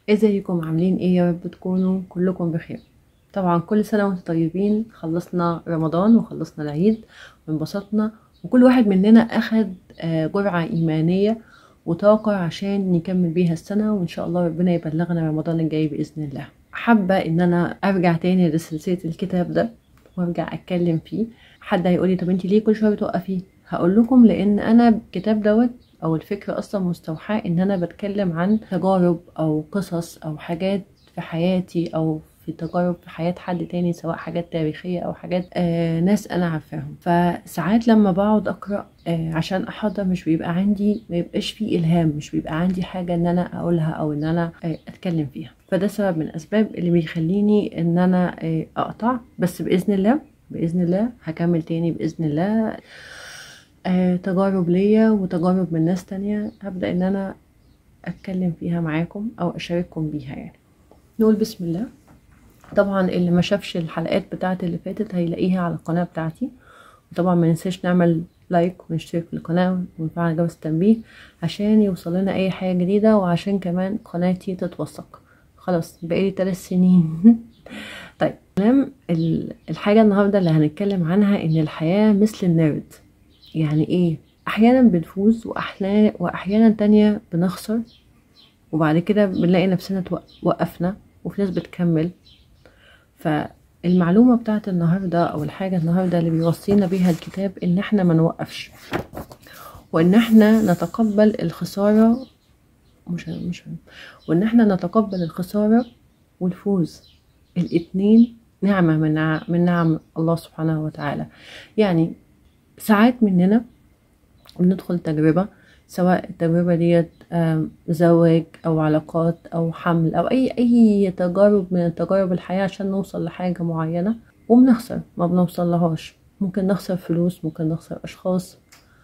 ازيكم عاملين ايه يا رب تكونوا كلكم بخير طبعا كل سنة وانتم طيبين خلصنا رمضان وخلصنا العيد وانبسطنا وكل واحد مننا اخد آه، جرعة ايمانية وطاقة عشان نكمل بيها السنة وان شاء الله ربنا يبلغنا رمضان الجاي بإذن الله حابة ان انا ارجع تاني لسلسلة الكتاب ده وارجع اتكلم فيه حد هيقولي طب انت ليه كل شوية بتوقفي هقول لكم لان انا الكتاب دوت او الفكرة اصلا مستوحاة ان انا بتكلم عن تجارب او قصص او حاجات في حياتي او في تجارب في حياة حد تاني سواء حاجات تاريخية أو حاجات آه ناس أنا عارفاهم فساعات لما بقعد أقرأ آه عشان أحضر مش بيبقى عندي ما يبقاش فيه إلهام مش بيبقى عندي حاجة إن أنا أقولها أو إن أنا آه أتكلم فيها فده سبب من الأسباب اللي بيخليني إن أنا آه أقطع بس بإذن الله بإذن الله هكمل تاني بإذن الله آه تجارب ليا وتجارب من ناس تانية هبدأ إن أنا أتكلم فيها معاكم أو أشارككم بيها يعني نقول بسم الله طبعا اللي ما شافش الحلقات بتاعت اللي فاتت هيلاقيها على القناة بتاعتي وطبعا ما ننساش نعمل لايك ونشترك في القناة ونفعل جرس التنبيه عشان يوصل لنا اي حاجة جديدة وعشان كمان قناتي تتوثق خلاص بقالي ثلاث سنين طيب كلام الحاجة النهاردة اللي هنتكلم عنها ان الحياة مثل النرد يعني ايه احيانا بنفوز واحيانا واحيانا تانية بنخسر وبعد كده بنلاقي نفسنا وقفنا وفي ناس بتكمل فالمعلومة بتاعت النهاردة أو الحاجة النهاردة اللي بيوصينا بيها الكتاب إن احنا ما نوقفش وإن احنا نتقبل الخسارة مش مش وإن احنا نتقبل الخسارة والفوز الاتنين نعمة من نعم من نعم الله سبحانه وتعالى يعني ساعات مننا بندخل تجربة سواء التجربة ديت زواج أو علاقات أو حمل أو أي أي تجارب من تجارب الحياة عشان نوصل لحاجة معينة وبنخسر ما بنوصل لهاش ممكن نخسر فلوس ممكن نخسر أشخاص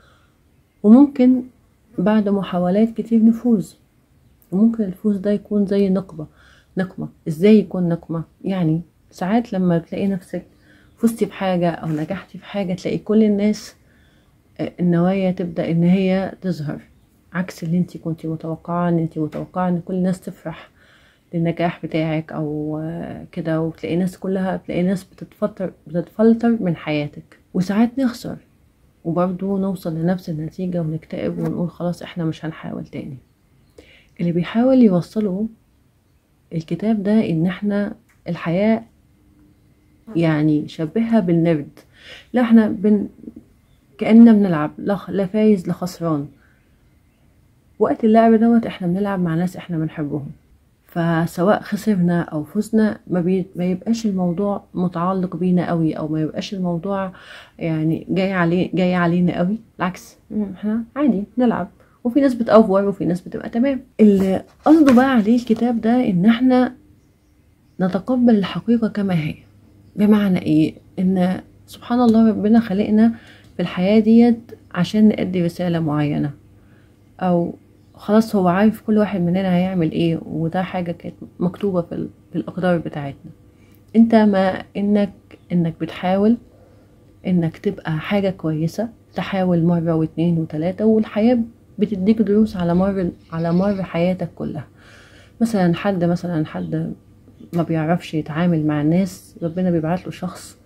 وممكن بعد محاولات كتير نفوز وممكن الفوز ده يكون زي نقبة نقمة ازاي يكون نقمة يعني ساعات لما تلاقي نفسك فزتي بحاجة أو نجحتي في حاجة تلاقي كل الناس النوايا تبدأ ان هي تظهر عكس اللي انت كنت متوقعة ان انت متوقعة ان كل الناس تفرح للنجاح بتاعك او كده وتلاقي ناس كلها تلاقي ناس بتتفلتر بتتفلتر من حياتك وساعات نخسر وبرضه نوصل لنفس النتيجة ونكتئب ونقول خلاص احنا مش هنحاول تاني اللي بيحاول يوصله الكتاب ده ان احنا الحياة يعني شبهها بالنرد لا احنا بن كأننا بنلعب لا فايز لا خسران وقت اللعب دوت احنا بنلعب مع ناس احنا بنحبهم فسواء خسرنا او فزنا ما, بي... ما يبقاش الموضوع متعلق بينا قوي او ما يبقاش الموضوع يعني جاي عليه جاي علينا قوي بالعكس احنا عادي نلعب وفي ناس بتأفور وفي ناس بتبقى تمام اللي قصده بقى عليه الكتاب ده ان احنا نتقبل الحقيقة كما هي بمعنى ايه ان سبحان الله ربنا خلقنا في الحياة ديت عشان نأدي رسالة معينة أو خلاص هو عارف كل واحد مننا هيعمل ايه وده حاجة كانت مكتوبة في, في الأقدار بتاعتنا انت ما انك انك بتحاول انك تبقى حاجة كويسة تحاول مرة واتنين وتلاتة والحياة بتديك دروس على مر على مر حياتك كلها مثلا حد مثلا حد ما بيعرفش يتعامل مع الناس ربنا بيبعت له شخص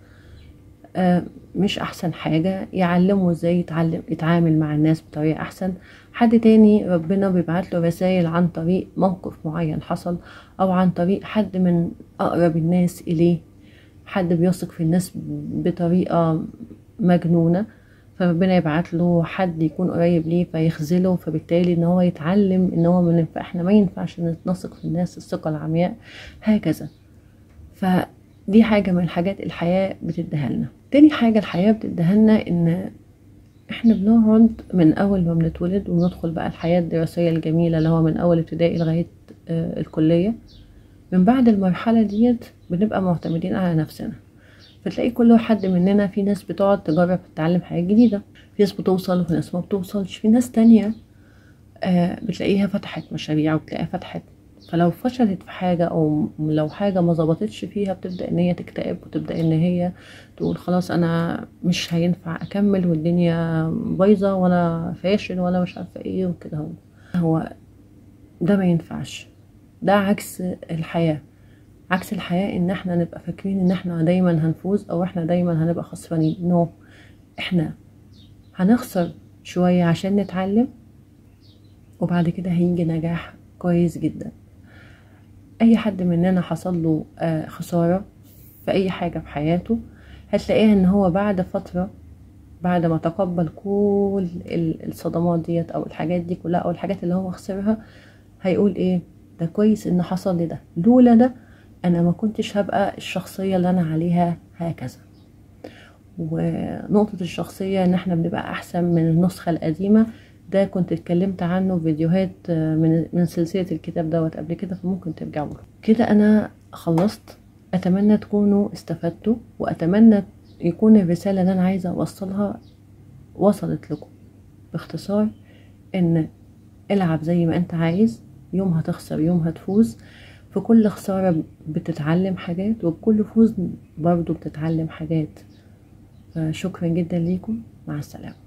مش احسن حاجة يعلمه ازاي يتعلم يتعامل مع الناس بطريقة احسن حد تاني ربنا بيبعت له رسائل عن طريق موقف معين حصل او عن طريق حد من اقرب الناس اليه حد بيثق في الناس بطريقة مجنونة فربنا يبعت له حد يكون قريب ليه فيخذله فبالتالي ان هو يتعلم ان هو من احنا ما ينفعش نثق في الناس الثقة العمياء هكذا ف دي حاجة من الحاجات الحياة بتديها لنا تاني حاجة الحياة بتديها لنا ان احنا بنقعد من اول ما بنتولد وندخل بقى الحياة الدراسية الجميلة اللي هو من اول ابتدائي لغاية آه الكلية من بعد المرحلة ديت بنبقى معتمدين على نفسنا فتلاقي كل حد مننا في ناس بتقعد تجرب تتعلم حاجات جديدة في ناس بتوصل وفي ناس ما بتوصلش في ناس تانية آه بتلاقيها فتحت مشاريع وبتلاقيها فتحت فلو فشلت في حاجة أو لو حاجة ما ظبطتش فيها بتبدأ إن هي تكتئب وتبدأ إن هي تقول خلاص أنا مش هينفع أكمل والدنيا بايظة وأنا فاشل وأنا مش عارفة إيه وكده هو هو ده ما ينفعش ده عكس الحياة عكس الحياة ان احنا نبقى فاكرين ان احنا دايما هنفوز او احنا دايما هنبقى خسرانين نو no. احنا هنخسر شوية عشان نتعلم وبعد كده هيجي نجاح كويس جدا اي حد مننا حصل له آه خسارة في اي حاجة في حياته هتلاقيها ان هو بعد فترة بعد ما تقبل كل الصدمات ديت او الحاجات دي كلها او الحاجات اللي هو خسرها هيقول ايه ده كويس ان حصل لي ده لولا ده انا ما كنتش هبقى الشخصية اللي انا عليها هكذا ونقطة الشخصية ان احنا بنبقى احسن من النسخة القديمة ده كنت اتكلمت عنه في فيديوهات من من سلسلة الكتاب دوت قبل كده فممكن ترجعوا له كده انا خلصت اتمنى تكونوا استفدتوا واتمنى يكون الرسالة اللي انا عايزة اوصلها وصلت لكم باختصار ان العب زي ما انت عايز يوم هتخسر يوم هتفوز في كل خسارة بتتعلم حاجات وبكل فوز برضو بتتعلم حاجات فشكرا جدا ليكم مع السلامة